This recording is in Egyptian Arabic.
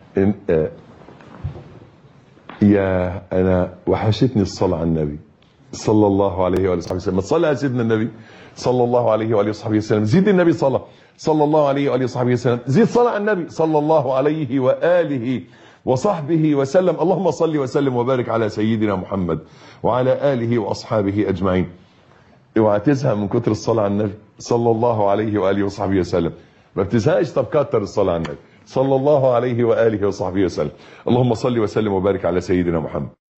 إن آه يا انا وحشتني الصلاه على النبي صلى الله عليه واله وصحبه وسلم ما تصلي على سيدنا النبي صلى الله عليه واله وصحبه وسلم زيد النبي صلاه صلى الله عليه واله وصحبه وسلم زيد صلاه على النبي صلى الله عليه واله وصحبه وسلم اللهم صل وسلم وبارك على سيدنا محمد وعلى اله واصحابه اجمعين اوعى تزهق من كتر الصلاه على النبي صلى الله عليه واله وصحبه وسلم ما بتزهقش طب كتر الصلاه على النبي صلى الله عليه واله وصحبه وسلم اللهم صل وسلم وبارك على سيدنا محمد